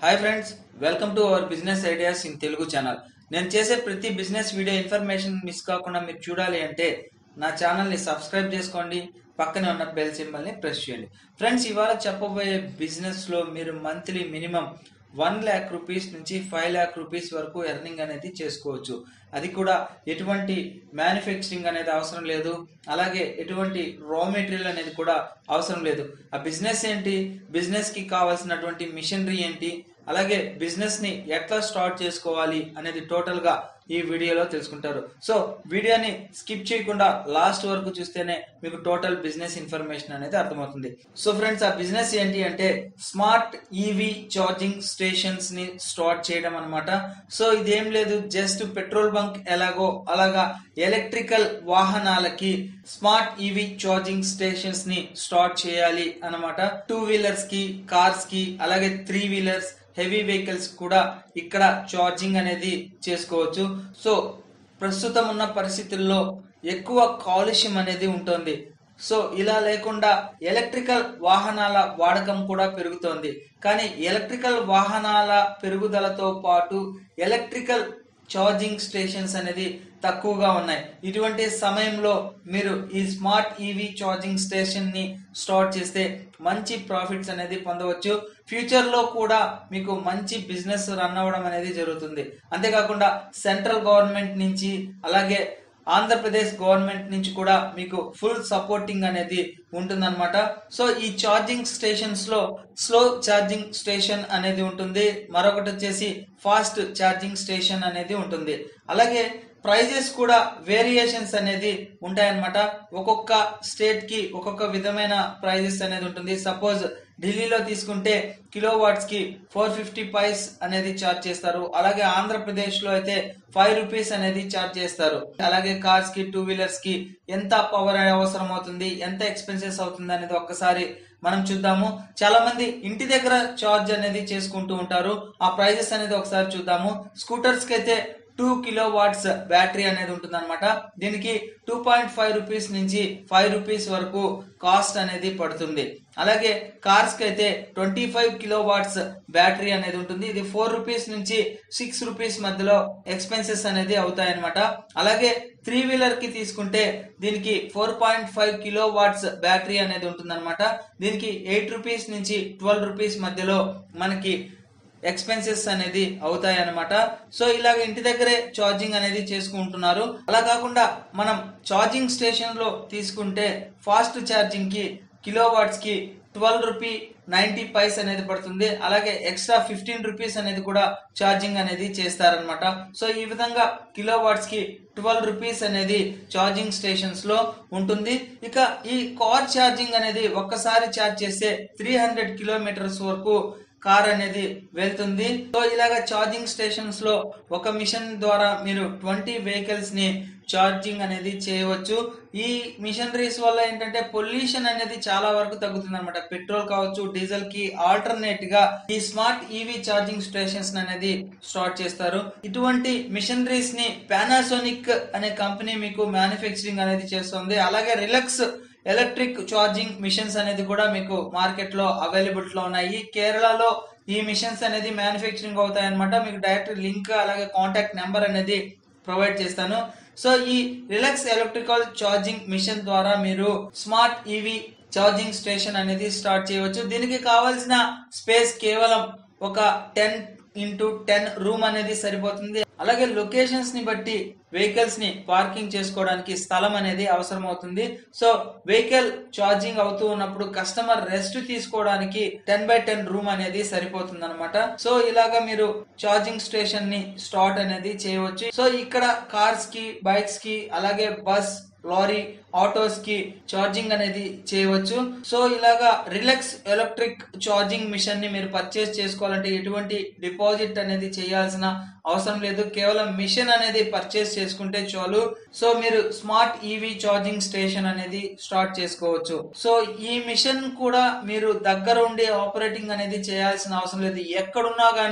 hi friends welcome to our business ideas in Telugu channel నేను చేసే ప్రతి బిజినెస్ వీడియో ఇన్ఫర్మేషన్ మిస్ కాకుండా మీరు చూడాలి అంటే నా ఛానల్ని సబ్స్క్రైబ్ చేసుకోండి పక్కనే ఉన్న బెల్ సింబల్ని ప్రెస్ చేయండి ఫ్రెండ్స్ ఇవాళ చెప్పబోయే బిజినెస్లో మీరు monthly minimum one lakh rupees నుంచి ఫైవ్ ల్యాక్ రూపీస్ వరకు ఎర్నింగ్ అనేది చేసుకోవచ్చు అది కూడా ఎటువంటి మ్యానుఫ్యాక్చరింగ్ అనేది అవసరం లేదు అలాగే ఎటువంటి రా మెటీరియల్ అనేది కూడా అవసరం లేదు ఆ బిజినెస్ ఏంటి బిజినెస్ కి కావాల్సినటువంటి మిషనరీ ఏంటి అలాగే బిజినెస్ ని ఎట్లా స్టార్ట్ చేసుకోవాలి అనేది టోటల్ గా ఈ వీడియోలో తెలుసుకుంటారు సో వీడియోని స్కిప్ చేయకుండా లాస్ట్ వరకు చూస్తేనే మీకు టోటల్ బిజినెస్ ఇన్ఫర్మేషన్ అనేది అర్థమవుతుంది సో ఫ్రెండ్స్ ఆ బిజినెస్ ఏంటి అంటే స్మార్ట్ ఈవీ ఛార్జింగ్ స్టేషన్స్ ని స్టార్ట్ చేయడం అనమాట సో ఇదేం లేదు జస్ట్ పెట్రోల్ బంక్ ఎలాగో అలాగా ఎలక్ట్రికల్ వాహనాలకి స్మార్ట్ ఈవీ ఛార్జింగ్ స్టేషన్స్ ని స్టార్ట్ చేయాలి అన్నమాట టూ వీలర్స్ కి కార్స్ కి అలాగే త్రీ వీలర్స్ హెవీ వెహికల్స్ కూడా ఇక్కడ ఛార్జింగ్ అనేది చేసుకోవచ్చు సో ప్రస్తుతం ఉన్న పరిస్థితుల్లో ఎక్కువ కాలుష్యం అనేది ఉంటుంది సో ఇలా లేకుండా ఎలక్ట్రికల్ వాహనాల వాడకం కూడా పెరుగుతోంది కానీ ఎలక్ట్రికల్ వాహనాల పెరుగుదలతో పాటు ఎలక్ట్రికల్ ఛార్జింగ్ స్టేషన్స్ అనేది తక్కువగా ఉన్నాయి ఇటువంటి సమయంలో మీరు ఈ స్మార్ట్ ఈవీ ఛార్జింగ్ స్టేషన్ ని స్టార్ట్ చేస్తే మంచి ప్రాఫిట్స్ అనేది పొందవచ్చు ఫ్యూచర్ లో కూడా మీకు మంచి బిజినెస్ రన్ అవ్వడం అనేది జరుగుతుంది అంతేకాకుండా సెంట్రల్ గవర్నమెంట్ నుంచి అలాగే ఆంధ్రప్రదేశ్ గవర్నమెంట్ నుంచి కూడా మీకు ఫుల్ సపోర్టింగ్ అనేది ఉంటుందన్నమాట సో ఈ ఛార్జింగ్ స్టేషన్స్ లో స్లో ఛార్జింగ్ స్టేషన్ అనేది ఉంటుంది మరొకటి వచ్చేసి ఫాస్ట్ ఛార్జింగ్ స్టేషన్ అనేది ఉంటుంది అలాగే ప్రైజెస్ కూడా వేరియేషన్స్ అనేది ఉంటాయన్నమాట ఒక్కొక్క స్టేట్ కి ఒక్కొక్క విధమైన ప్రైజెస్ అనేది ఉంటుంది సపోజ్ ఢిల్లీలో తీసుకుంటే కిలో వాట్స్ కి ఫోర్ ఫిఫ్టీ పైస్ అనేది చార్జ్ చేస్తారు అలాగే ఆంధ్రప్రదేశ్ లో అయితే ఫైవ్ రూపీస్ అనేది చార్జ్ చేస్తారు అలాగే కార్స్ కి టూ వీలర్స్ కి ఎంత పవర్ అవసరం అవుతుంది ఎంత ఎక్స్పెన్సెస్ అవుతుంది అనేది ఒక్కసారి మనం చూద్దాము చాలా మంది ఇంటి దగ్గర చార్జ్ అనేది చేసుకుంటూ ఉంటారు ఆ ప్రైజెస్ అనేది ఒకసారి చూద్దాము స్కూటర్స్ కి అయితే టూ కిలో వాట్స్ బ్యాటరీ అనేది ఉంటుంది అనమాట దీనికి టూ పాయింట్ ఫైవ్ రూపీస్ నుంచి ఫైవ్ రూపీస్ వరకు కాస్ట్ అనేది పడుతుంది అలాగే కార్స్ కి అయితే twenty five kilo watts battery అనేది ఉంటుంది ఇది ఫోర్ రూపీస్ నుంచి సిక్స్ రూపీస్ మధ్యలో ఎక్స్పెన్సెస్ అనేది అవుతాయి అనమాట అలాగే త్రీ వీలర్ కి తీసుకుంటే దీనికి four point five kilo watts battery అనేది ఉంటుంది దీనికి ఎయిట్ రూపీస్ నుంచి ట్వెల్వ్ రూపీస్ మధ్యలో మనకి ఎక్స్పెన్సెస్ అనేది అవుతాయి అనమాట సో ఇలాగ ఇంటి దగ్గరే ఛార్జింగ్ అనేది చేసుకుంటున్నారు అలా కాకుండా మనం ఛార్జింగ్ స్టేషన్ లో తీసుకుంటే ఫాస్ట్ ఛార్జింగ్ కి కిలో వాట్స్ కి ట్వెల్వ్ రూపీ నైన్టీ పైస్ అనేది పడుతుంది అలాగే ఎక్స్ట్రా ఫిఫ్టీన్ రూపీస్ అనేది కూడా ఛార్జింగ్ అనేది చేస్తారనమాట సో ఈ విధంగా కిలో వాట్స్ కి ట్వెల్వ్ రూపీస్ అనేది ఛార్జింగ్ స్టేషన్స్ లో ఉంటుంది ఇక ఈ కార్ ఛార్జింగ్ అనేది ఒక్కసారి ఛార్జ్ చేస్తే త్రీ హండ్రెడ్ కిలోమీటర్స్ వరకు కార్ అనేది వెళ్తుంది సో ఇలాగ ఛార్జింగ్ స్టేషన్స్ లో ఒక మిషన్ ద్వారా మీరు ట్వంటీ వెహికల్స్ ని ఛార్జింగ్ అనేది చేయవచ్చు ఈ మిషనరీస్ వల్ల ఏంటంటే పొల్యూషన్ అనేది చాలా వరకు తగ్గుతుంది అనమాట పెట్రోల్ కావచ్చు డీజిల్ కి ఆల్టర్నేట్ గా ఈ స్మార్ట్ ఈవీ ఛార్జింగ్ స్టేషన్స్ అనేది స్టార్ట్ చేస్తారు ఇటువంటి మిషనరీస్ ని పానాసోనిక్ అనే కంపెనీ మీకు మ్యానుఫ్యాక్చరింగ్ అనేది చేస్తుంది అలాగే రిలక్స్ ఎలక్ట్రిక్ ఛార్జింగ్ మిషన్స్ అనేది కూడా మీకు మార్కెట్ లో అవైలబుల్ లో ఉన్నాయి కేరళలో ఈ మిషన్స్ అనేది మ్యానుఫ్యాక్చరింగ్ అవుతాయి అనమాట మీకు డైరెక్ట్ లింక్ అలాగే కాంటాక్ట్ నెంబర్ అనేది ప్రొవైడ్ చేస్తాను సో ఈ రిలాక్స్ ఎలక్ట్రికల్ ఛార్జింగ్ మిషన్ ద్వారా మీరు స్మార్ట్ ఈవీ ఛార్జింగ్ స్టేషన్ అనేది స్టార్ట్ చేయవచ్చు దీనికి కావాల్సిన స్పేస్ కేవలం ఒక టెన్ ఇంటూ టెన్ రూమ్ అనేది సరిపోతుంది అలాగే లొకేషన్స్ ని బట్టి వెహికల్స్ ని పార్కింగ్ చేసుకోవడానికి స్థలం అనేది అవసరం అవుతుంది సో వెహికల్ ఛార్జింగ్ అవుతూ ఉన్నప్పుడు కస్టమర్ రెస్ట్ తీసుకోవడానికి టెన్ బై టెన్ రూమ్ అనేది సరిపోతుంది అనమాట సో ఇలాగా మీరు ఛార్జింగ్ స్టేషన్ ని స్టార్ట్ అనేది చేయవచ్చు సో ఇక్కడ కార్స్ కి బైక్స్ కి అలాగే బస్ లారీ ఆటోస్ కి ఛార్జింగ్ అనేది చేయవచ్చు సో ఇలాగా రిలాక్స్ ఎలక్ట్రిక్ ఛార్జింగ్ మిషన్ ని మీరు పర్చేస్ చేసుకోవాలంటే ఎటువంటి డిపాజిట్ అనేది చేయాల్సిన అవసరం లేదు కేవలం మిషన్ అనేది పర్చేస్ చేసుకుంటే చాలు సో మీరు స్మార్ట్ ఈవీ ఛార్జింగ్ స్టేషన్ అనేది స్టార్ట్ చేసుకోవచ్చు సో ఈ మిషన్ కూడా మీరు దగ్గర ఉండి ఆపరేటింగ్ అనేది చేయాల్సిన అవసరం లేదు ఎక్కడున్నా గానీ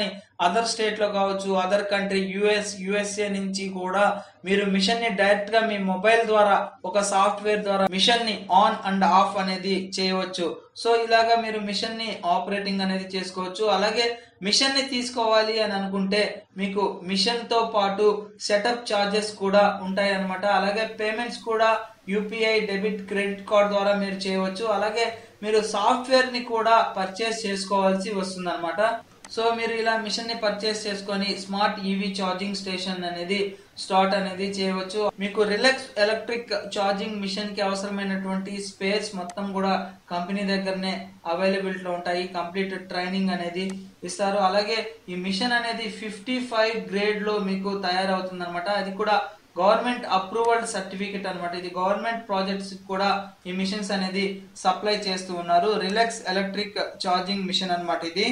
అదర్ స్టేట్ లో కావచ్చు అదర్ కంట్రీ యుఎస్ యుఎస్ఏ నుంచి కూడా మీరు మిషన్ ని డైరెక్ట్ గా మీ మొబైల్ ద్వారా ఒక సాఫ్ట్వేర్ ద్వారా మిషన్ ని ఆన్ అండ్ ఆఫ్ అనేది చేయవచ్చు సో ఇలాగా మీరు మిషన్ ని ఆపరేటింగ్ అనేది చేసుకోవచ్చు అలాగే మిషన్ ని తీసుకోవాలి అని అనుకుంటే మీకు మిషన్ తో పాటు సెటప్ చార్జెస్ కూడా ఉంటాయి అన్నమాట అలాగే పేమెంట్స్ కూడా యూపీఐ డెబిట్ క్రెడిట్ కార్డ్ ద్వారా మీరు చేయవచ్చు అలాగే మీరు సాఫ్ట్వేర్ ని కూడా పర్చేస్ చేసుకోవాల్సి వస్తుంది సో మీరు ఇలా మిషన్ ని పర్చేస్ చేసుకొని స్మార్ట్ ఈవీ ఛార్జింగ్ స్టేషన్ అనేది స్టార్ట్ అనేది చేయవచ్చు మీకు రిలాక్స్ ఎలక్ట్రిక్ ఛార్జింగ్ మిషన్ కి అవసరమైనటువంటి స్పేస్ మొత్తం కూడా కంపెనీ దగ్గరనే అవైలబిలిటీ లో ఉంటాయి కంప్లీట్ ట్రైనింగ్ అనేది ఇస్తారు అలాగే ఈ మిషన్ అనేది ఫిఫ్టీ ఫైవ్ గ్రేడ్ లో మీకు తయారవుతుంది అనమాట అది కూడా గవర్నమెంట్ అప్రూవల్డ్ సర్టిఫికెట్ అన్నమాట ఇది గవర్నమెంట్ ప్రాజెక్ట్స్ కూడా ఈ మిషన్స్ అనేది సప్లై చేస్తూ ఉన్నారు రిలాక్స్ ఎలక్ట్రిక్ ఛార్జింగ్ మిషన్ అన్నమాట ఇది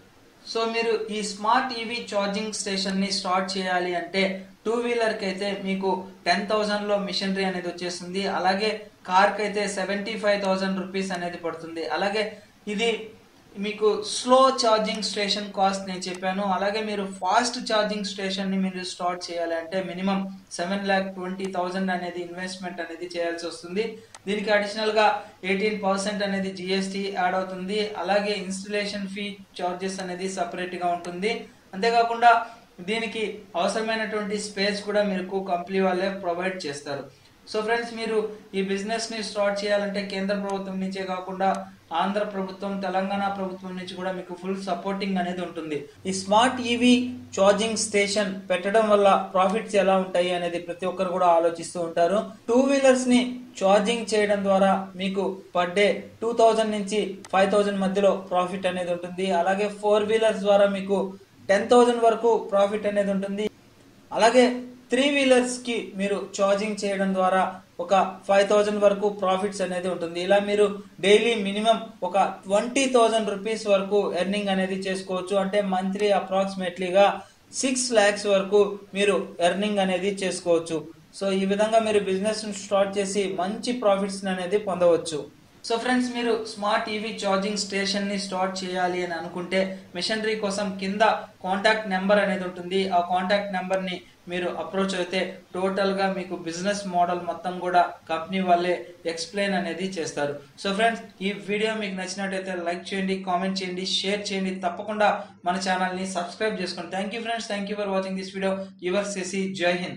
సో మీరు ఈ స్మార్ట్ ఈవీ ఛార్జింగ్ స్టేషన్ ని స్టార్ట్ చేయాలి అంటే టూ వీలర్ కి అయితే మీకు టెన్ థౌసండ్ లో మిషనరీ అనేది వచ్చేస్తుంది అలాగే కార్ కి అయితే సెవెంటీ ఫైవ్ థౌసండ్ రూపీస్ అనేది పడుతుంది అలాగే ఇది మీకు స్లో ఛార్జింగ్ స్టేషన్ కాస్ట్ నేను చెప్పాను అలాగే మీరు ఫాస్ట్ ఛార్జింగ్ స్టేషన్ ని మీరు స్టార్ట్ చేయాలి అంటే minimum seven lakh twenty thousand అనేది ఇన్వెస్ట్మెంట్ అనేది చేయాల్సి వస్తుంది దీనికి అడిషనల్ గా ఎయిటీన్ పర్సెంట్ అనేది జిఎస్టీ యాడ్ అవుతుంది అలాగే ఇన్స్టలేషన్ ఫీ చార్జెస్ అనేది సపరేట్ గా ఉంటుంది అంతేకాకుండా దీనికి అవసరమైనటువంటి స్పేస్ కూడా మీకు కంపెనీ వాళ్ళే ప్రొవైడ్ చేస్తారు సో ఫ్రెండ్స్ మీరు ఈ బిజినెస్ ని స్టార్ట్ చేయాలంటే కేంద్ర ప్రభుత్వం నుంచే కాకుండా ఆంధ్ర ప్రభుత్వం తెలంగాణ ప్రభుత్వం నుంచి కూడా మీకు ఫుల్ సపోర్టింగ్ అనేది ఉంటుంది ఈ స్మార్ట్ ఈవీ ఛార్జింగ్ స్టేషన్ పెట్టడం వల్ల ప్రాఫిట్స్ ఎలా ఉంటాయి అనేది ప్రతి ఒక్కరు కూడా ఆలోచిస్తూ ఉంటారు టూ వీలర్స్ ని ఛార్జింగ్ చేయడం ద్వారా మీకు పర్ డే టూ థౌజండ్ నుంచి ఫైవ్ థౌజండ్ మధ్యలో ప్రాఫిట్ అనేది ఉంటుంది అలాగే ఫోర్ వీలర్స్ ద్వారా మీకు టెన్ థౌజండ్ వరకు ప్రాఫిట్ అనేది ఉంటుంది అలాగే త్రీ వీలర్స్ కి మీరు ఛార్జింగ్ చేయడం ద్వారా ఒక ఫైవ్ థౌజండ్ వరకు ప్రాఫిట్స్ అనేది ఉంటుంది ఇలా మీరు డైలీ మినిమం ఒక ట్వంటీ థౌజండ్ రూపీస్ వరకు ఎర్నింగ్ అనేది చేసుకోవచ్చు అంటే మంత్లీ అప్రాక్సిమేట్లీగా సిక్స్ ల్యాక్స్ వరకు మీరు ఎర్నింగ్ అనేది చేసుకోవచ్చు సో ఈ విధంగా మీరు బిజినెస్ స్టార్ట్ చేసి మంచి ప్రాఫిట్స్ అనేది పొందవచ్చు సో ఫ్రెండ్స్ మీరు స్మార్ట్ ఈవీ ఛార్జింగ్ స్టేషన్ ని స్టార్ట్ చేయాలి అని అనుకుంటే మిషనరీ కోసం కింద కాంటాక్ట్ నెంబర్ అనేది ఉంటుంది ఆ కాంటాక్ట్ నెంబర్ ని మీరు అప్రోచ్ అయితే టోటల్ గా మీకు బిజినెస్ మోడల్ మొత్తం కూడా కంపెనీ వాళ్ళే ఎక్స్ప్లెయిన్ అనేది చేస్తారు సో ఫ్రెండ్స్ ఈ వీడియో మీకు నచ్చినట్టయితే లైక్ చేయండి కామెంట్ చేయండి షేర్ చేయండి తప్పకుండా మన ఛానల్ ని సబ్స్క్రైబ్ చేసుకోండి thank you friends thank you for watching this video your Shashi జై హింద్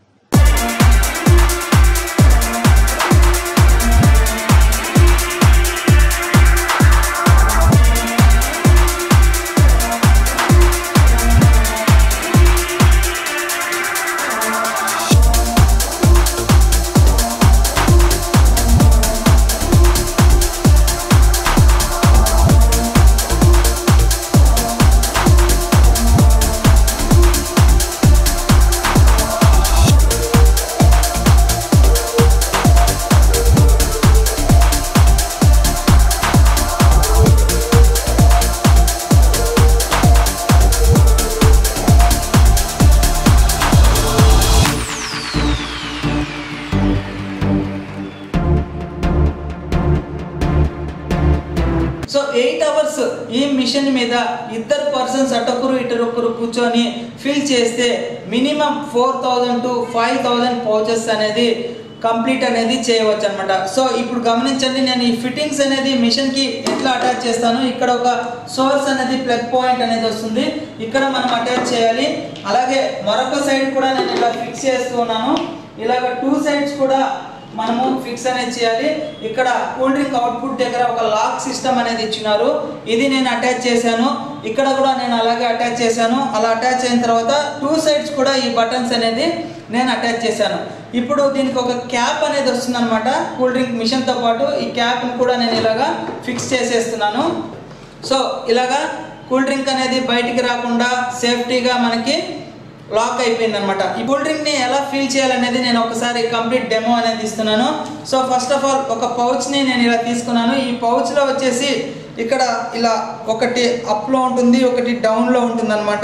సో ఎయిట్ అవర్స్ ఈ మిషన్ మీద ఇద్దరు పర్సన్స్ అటొకరు ఇటరొకరు కూర్చొని ఫిల్ చేస్తే minimum four thousand to five thousand pouches అనేది కంప్లీట్ అనేది చేయవచ్చు అనమాట సో ఇప్పుడు గమనించండి నేను ఈ ఫిట్టింగ్స్ అనేది మిషన్ కి ఎట్లా అటాచ్ చేస్తాను ఇక్కడ ఒక సోర్స్ అనేది ప్లగ్ పాయింట్ అనేది వస్తుంది ఇక్కడ మనం అటాచ్ చేయాలి అలాగే మరొక సైడ్ కూడా నేను ఇలా ఫిక్స్ చేస్తున్నాను ఇలాగ టూ సైడ్స్ కూడా మనము ఫిక్స్ అనేది చేయాలి ఇక్కడ కూల్ డ్రింక్ అవుట్పుట్ దగ్గర ఒక లాక్ సిస్టమ్ అనేది ఇచ్చినారు ఇది నేను అటాచ్ చేశాను ఇక్కడ కూడా నేను అలాగే అటాచ్ చేశాను అలా అటాచ్ అయిన తర్వాత టూ సైడ్స్ కూడా ఈ బటన్స్ అనేది నేను అటాచ్ చేశాను ఇప్పుడు దీనికి ఒక క్యాప్ అనేది వస్తుంది అనమాట కూల్ డ్రింక్ మిషన్తో పాటు ఈ క్యాప్ని కూడా నేను ఇలాగా ఫిక్స్ చేసేస్తున్నాను సో ఇలాగా కూల్ డ్రింక్ అనేది బయటికి రాకుండా సేఫ్టీగా మనకి లాక్ అయిపోయింది అనమాట ఈ కూల్ డ్రింక్ ని ఎలా ఫీల్ చేయాలనేది నేను ఒకసారి కంప్లీట్ డెమో అనేది ఇస్తున్నాను సో ఫస్ట్ ఆఫ్ ఆల్ ఒక పౌచ్ ని నేను ఇలా తీసుకున్నాను ఈ పౌచ్ లో వచ్చేసి ఇక్కడ ఇలా ఒకటి అప్ లో ఉంటుంది ఒకటి డౌన్ లో ఉంటుంది అనమాట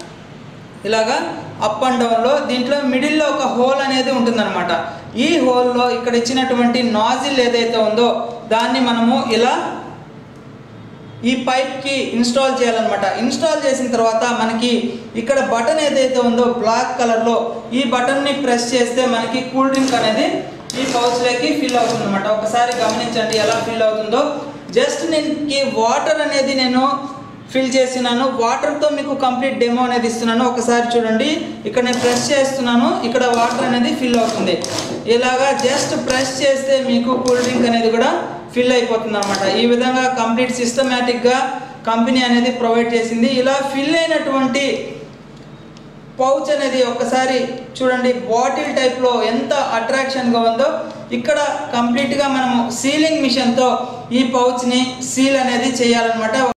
ఇలాగా అప్ అండ్ డౌన్ లో దీంట్లో మిడిల్ లో ఒక హోల్ అనేది ఉంటుందన్నమాట ఈ హోల్ లో ఇక్కడ ఇచ్చినటువంటి నాజిల్ ఏదైతే ఉందో దాన్ని మనము ఇలా ఈ పైప్కి ఇన్స్టాల్ చేయాలన్నమాట ఇన్స్టాల్ చేసిన తర్వాత మనకి ఇక్కడ బటన్ ఏదైతే ఉందో బ్లాక్ కలర్లో ఈ బటన్ని ప్రెస్ చేస్తే మనకి కూల్ డ్రింక్ అనేది ఈ పౌచ్లోకి ఫిల్ అవుతుంది అనమాట ఒకసారి గమనించండి ఎలా ఫిల్ అవుతుందో జస్ట్ దీనికి వాటర్ అనేది నేను ఫిల్ చేసినాను వాటర్తో మీకు కంప్లీట్ డెమో అనేది ఇస్తున్నాను ఒకసారి చూడండి ఇక్కడ నేను ప్రెస్ చేస్తున్నాను ఇక్కడ వాటర్ అనేది ఫిల్ అవుతుంది ఇలాగా జస్ట్ ప్రెస్ చేస్తే మీకు కూల్ డ్రింక్ అనేది కూడా ఫిల్ అయిపోతుంది అనమాట ఈ విధంగా కంప్లీట్ సిస్టమేటిక్గా కంపెనీ అనేది ప్రొవైడ్ చేసింది ఇలా ఫిల్ అయినటువంటి పౌచ్ అనేది ఒక్కసారి చూడండి బాటిల్ టైప్లో ఎంత అట్రాక్షన్గా ఉందో ఇక్కడ కంప్లీట్గా మనము సీలింగ్ మిషన్తో ఈ పౌచ్ని సీల్ అనేది చేయాలన్నమాట